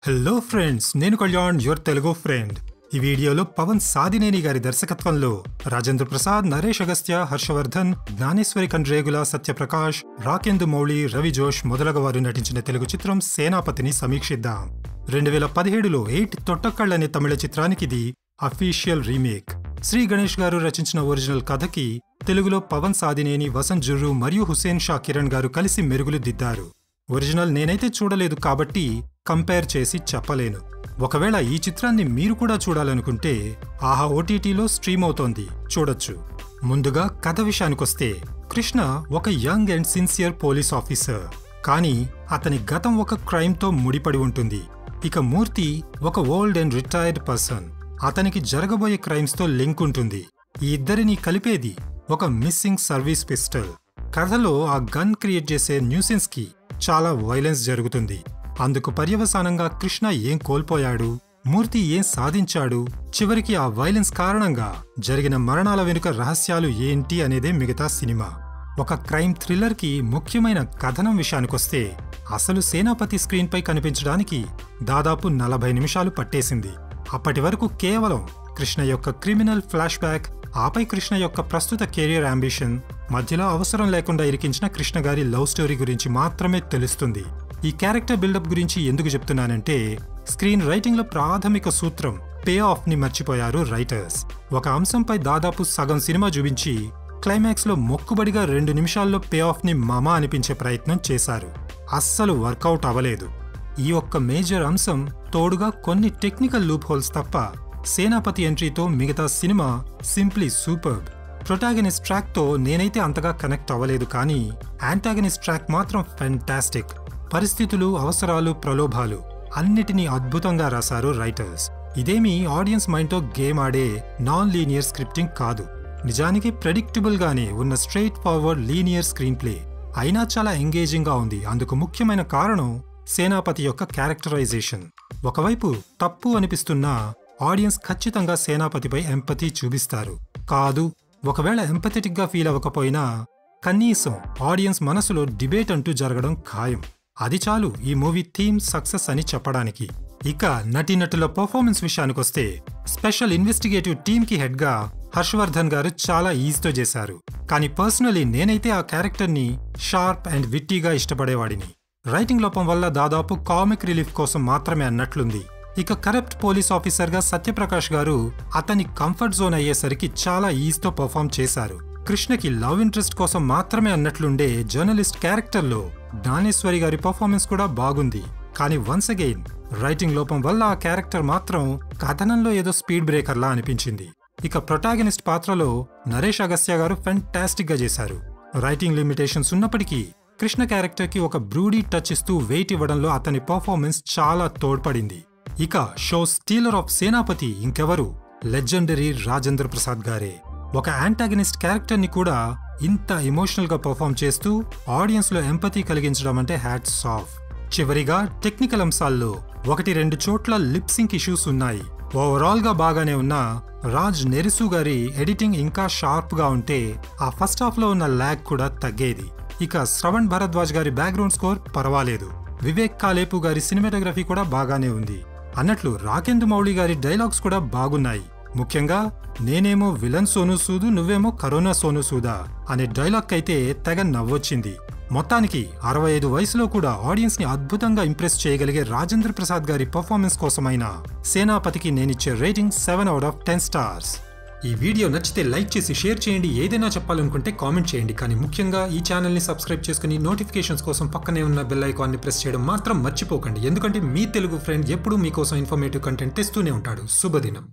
hello friends నేను Kalyan your Telugu friend ఈ వీడియోలో పవన్ సాదినేని గారి దర్శకత్వంలో రాజేంద్ర ప్రసాద్ నరేష్ అగస్త్య హర్షవర్ధన్ జ్ఞానేశ్వరి కండ్రేగుల సత్యప్రకాష్ రాకేందు మౌళి రవి జోష్ మొదలగు వారు నటించిన తెలుగు చిత్రం సేనాపతిని సమీక్షిద్దాం రెండు వేల పదిహేడులో ఎయిట్ తొట్టక్కళ్ళు అనే తమిళ చిత్రానికి ఇది అఫీషియల్ రీమేక్ శ్రీ గణేష్ గారు రచించిన ఒరిజినల్ కథకి తెలుగులో పవన్ సాదినేని వసంత్ జుర్రు మరియు హుసేన్ షా కిరణ్ గారు కలిసి మెరుగులు దిద్దారు ఒరిజినల్ నేనైతే చూడలేదు కాబట్టి కంపేర్ చేసి చెప్పలేను ఒకవేళ ఈ చిత్రాన్ని మీరు కూడా చూడాలనుకుంటే ఆహా ఓటీటీలో స్ట్రీమ్ అవుతోంది చూడొచ్చు ముందుగా కథ విషయానికొస్తే కృష్ణ ఒక young and sincere police officer కానీ అతని గతం ఒక క్రైమ్తో ముడిపడి ఉంటుంది ఇక మూర్తి ఒక ఓల్డ్ అండ్ రిటైర్డ్ పర్సన్ అతనికి జరగబోయే క్రైమ్స్తో లింక్ ఉంటుంది ఈ ఇద్దరిని కలిపేది ఒక మిస్సింగ్ సర్వీస్ పిస్టల్ కథలో ఆ గన్ క్రియేట్ చేసే న్యూసెన్స్ కి చాలా వైలెన్స్ జరుగుతుంది అందుకు పర్యవసానంగా కృష్ణ ఏం కోల్పోయాడు మూర్తి ఏం సాధించాడు చివరికి ఆ వైలెన్స్ కారణంగా జరిగిన మరణాల వెనుక రహస్యాలు ఏంటి అనేదే మిగతా సినిమా ఒక క్రైమ్ థ్రిల్లర్ కి ముఖ్యమైన కథనం విషయానికొస్తే అసలు సేనాపతి స్క్రీన్ పై కనిపించడానికి దాదాపు నలభై నిమిషాలు పట్టేసింది అప్పటి వరకు కేవలం కృష్ణ యొక్క క్రిమినల్ ఫ్లాష్ బ్యాక్ ఆపై కృష్ణ యొక్క ప్రస్తుత కెరియర్ అంబిషన్ మధ్యలో అవసరం లేకుండా ఇరికించిన కృష్ణ గారి లవ్ స్టోరీ గురించి మాత్రమే తెలుస్తుంది ఈ క్యారెక్టర్ బిల్డప్ గురించి ఎందుకు చెప్తున్నానంటే స్క్రీన్ రైటింగ్ లో ప్రాథమిక సూత్రం పే ఆఫ్ ని మర్చిపోయారు రైటర్స్ ఒక అంశంపై దాదాపు సగం సినిమా చూపించి క్లైమాక్స్ లో మొక్కుబడిగా రెండు నిమిషాల్లో పే ఆఫ్ ని మమ అనిపించే ప్రయత్నం చేశారు అస్సలు వర్కౌట్ అవ్వలేదు ఈ ఒక్క మేజర్ అంశం తోడుగా కొన్ని టెక్నికల్ లూప్ హోల్స్ తప్ప సేనాపతి ఎంట్రీతో మిగతా cinema simply superb protagonist track తో నేనైతే అంతగా కనెక్ట్ అవ్వలేదు కానీ యాంటాగనిస్ట్ ట్రాక్ మాత్రం ఫెంటాస్టిక్ పరిస్థితులు అవసరాలు ప్రలోభాలు అన్నిటినీ అద్భుతంగా రాశారు రైటర్స్ ఇదేమీ ఆడియన్స్ మైండ్తో గేమ్ ఆడే నాన్ లీనియర్ స్క్రిప్టింగ్ కాదు నిజానికి ప్రెడిక్టబుల్ గానే ఉన్న straightforward linear screenplay అయినా చాలా ఎంగేజింగ్ గా ఉంది అందుకు ముఖ్యమైన కారణం సేనాపతి యొక్క క్యారెక్టరైజేషన్ ఒకవైపు తప్పు అనిపిస్తున్నా ఆడియన్స్ ఖచ్చితంగా సేనాపతిపై ఎంపతి చూపిస్తారు కాదు ఒకవేళ ఎంపథెటిక్ గా ఫీల్ అవ్వకపోయినా కనీసం ఆడియన్స్ మనసులో డిబేట్ అంటూ జరగడం ఖాయం అది చాలు ఈ మూవీ థీమ్ సక్సెస్ అని చెప్పడానికి ఇక నటీనటుల పర్ఫార్మెన్స్ విషయానికొస్తే స్పెషల్ ఇన్వెస్టిగేటివ్ టీమ్ కి హెడ్ గా హర్షవర్ధన్ గారు చాలా ఈజీతో చేశారు కానీ పర్సనలీ నేనైతే ఆ క్యారెక్టర్ ని షార్ప్ అండ్ విట్టీగా ఇష్టపడేవాడిని రైటింగ్ లోపం వల్ల దాదాపు కామిక్ రిలీఫ్ కోసం మాత్రమే అన్నట్లుంది ఇక కరప్ట్ పోలీస్ ఆఫీసర్ గా సత్యప్రకాష్ గారు అతని కంఫర్ట్ జోన్ అయ్యేసరికి చాలా ఈజీతో పర్ఫామ్ చేశారు కృష్ణకి లవ్ ఇంట్రెస్ట్ కోసం మాత్రమే అన్నట్లుండే జర్నలిస్ట్ క్యారెక్టర్లో జ్ఞానేశ్వరి గారి పర్ఫార్మెన్స్ కూడా బాగుంది కానీ వన్స్ అగైన్ రైటింగ్ లోపం వల్ల ఆ క్యారెక్టర్ మాత్రం కథనంలో ఏదో స్పీడ్ బ్రేకర్లా అనిపించింది ఇక ప్రొటాగనిస్ట్ పాత్రలో నరేష్ అగస్త్య గారు ఫెంటాస్టిక్ గా చేశారు రైటింగ్ లిమిటేషన్స్ ఉన్నప్పటికీ కృష్ణ క్యారెక్టర్ కి ఒక బ్రూడీ టచ్ ఇస్తూ వెయిట్ ఇవ్వడంలో అతని పర్ఫార్మెన్స్ చాలా తోడ్పడింది ఇక షో స్టీలర్ ఆఫ్ సేనాపతి ఇంకెవరు లెజెండరీ రాజేంద్ర ప్రసాద్ గారే ఒక యాంటాగనిస్ట్ క్యారెక్టర్ ని కూడా ఇంత ఎమోషనల్ గా పర్ఫామ్ చేస్తూ ఆడియన్స్ లో ఎంపతి కలిగించడం అంటే హ్యాట్స్ ఆఫ్ చివరిగా టెక్నికల్ అంశాల్లో ఒకటి రెండు చోట్ల లిప్సింక్ ఇష్యూస్ ఉన్నాయి ఓవరాల్ గా బాగానే ఉన్న రాజ్ నెరిసు గారి ఎడిటింగ్ ఇంకా షార్ప్ గా ఉంటే ఆ ఫస్ట్ హాఫ్ లో ఉన్న ల్యాగ్ కూడా తగ్గేది ఇక శ్రవణ్ భరద్వాజ్ గారి బ్యాక్గ్రౌండ్ స్కోర్ పర్వాలేదు వివేక్ కాలేపు గారి సినిమాటోగ్రఫీ కూడా బాగానే ఉంది అన్నట్లు రాకేందు మౌళి గారి డైలాగ్స్ కూడా బాగున్నాయి ముఖ్యంగా నేనేమో విలన్ సోను సూదు నువ్వేమో కరోనా సోను సూదా అనే డైలాగ్ అయితే తెగ నవ్వొచ్చింది మొత్తానికి అరవై ఐదు వయసులో కూడా ఆడియన్స్ ని అద్భుతంగా ఇంప్రెస్ చేయగలిగే రాజేంద్ర ప్రసాద్ గారి పర్ఫార్మెన్స్ కోసమైన సేనాపతికి నేనిచ్చే rating seven out of ten stars ఈ వీడియో నచ్చితే లైక్ చేసి షేర్ చేయండి ఏదైనా చెప్పాలనుకుంటే కామెంట్ చేయండి కానీ ముఖ్యంగా ఈ ఛానల్ని సబ్స్క్రైబ్ చేసుకుని నోటిఫికేషన్స్ కోసం పక్కనే ఉన్న బెల్ ఐకాన్ని ప్రెస్ చేయడం మాత్రం మర్చిపోకండి ఎందుకంటే మీ తెలుగు ఫ్రెండ్ ఎప్పుడూ మీకోసం ఇన్ఫర్మేటివ్ కంటెంట్ తెస్తూనే ఉంటాడు శుభదినం